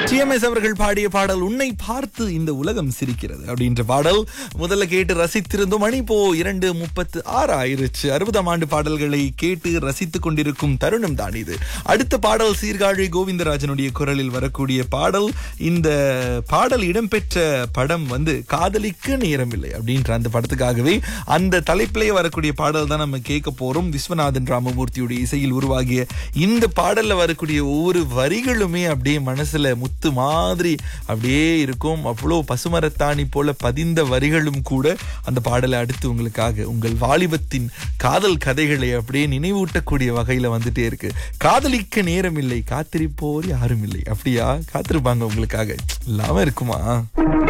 TMS அவர்கள் பாடிய பாடல் உன்னை பார்த்து இந்த உலகம் சிரிக்கிறது அப்படின்ற பாடல் முதல்ல கேட்டு ரசித்திருந்தோம் மணி இப்போ இரண்டு முப்பத்து ஆறு ஆயிருச்சு அறுபதாம் ஆண்டு பாடல்களை கேட்டு ரசித்துக் கொண்டிருக்கும் தருணம் தான் இது அடுத்த பாடல் சீர்காழி கோவிந்தராஜனுடைய குரலில் வரக்கூடிய பாடல் இந்த பாடல் இடம்பெற்ற படம் வந்து காதலிக்க நேரமில்லை அப்படின்ற அந்த படத்துக்காகவே அந்த தலைப்பிலேயே வரக்கூடிய பாடல் தான் நம்ம கேட்க போறோம் விஸ்வநாதன் ராமமூர்த்தியுடைய இசையில் உருவாகிய இந்த பாடல்ல வரக்கூடிய ஒவ்வொரு வரிகளுமே அப்படியே மனசுல முத்து மாதிரி அப்படியே இருக்கும் அவ்வளோ பசுமரத்தாணி போல பதிந்த வரிகளும் கூட அந்த பாடலை அடுத்து உங்களுக்காக உங்கள் வாலிபத்தின் காதல் கதைகளை அப்படியே நினைவூட்டக்கூடிய வகையில வந்துட்டே இருக்கு காதலிக்க நேரம் இல்லை காத்திருப்போர் யாரும் இல்லை அப்படியா காத்திருப்பாங்க உங்களுக்காக இல்லாம இருக்குமா